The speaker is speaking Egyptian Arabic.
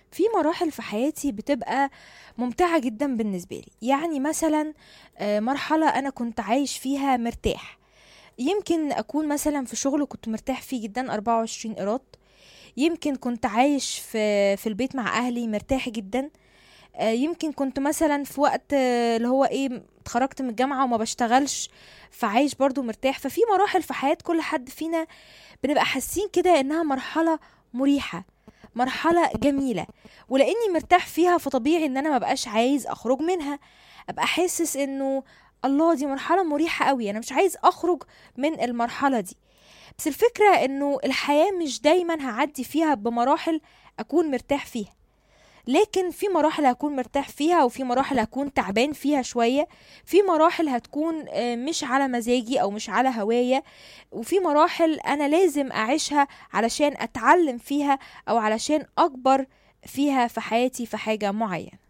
في مراحل في حياتي بتبقى ممتعة جدا بالنسبة لي يعني مثلا آه، مرحلة أنا كنت عايش فيها مرتاح يمكن أكون مثلا في شغل كنت مرتاح فيه جدا 24 قيراط يمكن كنت عايش في في البيت مع أهلي مرتاح جدا آه، يمكن كنت مثلا في وقت آه، اللي هو ايه اتخرجت من الجامعة وما بشتغلش فعايش برضو مرتاح ففي مراحل في حياة كل حد فينا بنبقى حاسين كده انها مرحلة مريحة مرحلة جميلة ولاني مرتاح فيها فطبيعي ان انا مبقاش عايز اخرج منها ابقى حاسس انه الله دي مرحلة مريحة قوي انا مش عايز اخرج من المرحلة دي بس الفكرة انه الحياة مش دايما هعدي فيها بمراحل اكون مرتاح فيها لكن في مراحل هكون مرتاح فيها وفي مراحل هكون تعبان فيها شوية في مراحل هتكون آه، مش على مزاجي او مش على هواية وفي مراحل انا لازم اعيشها علشان اتعلم فيها او علشان اكبر فيها في حياتي في حاجة معينة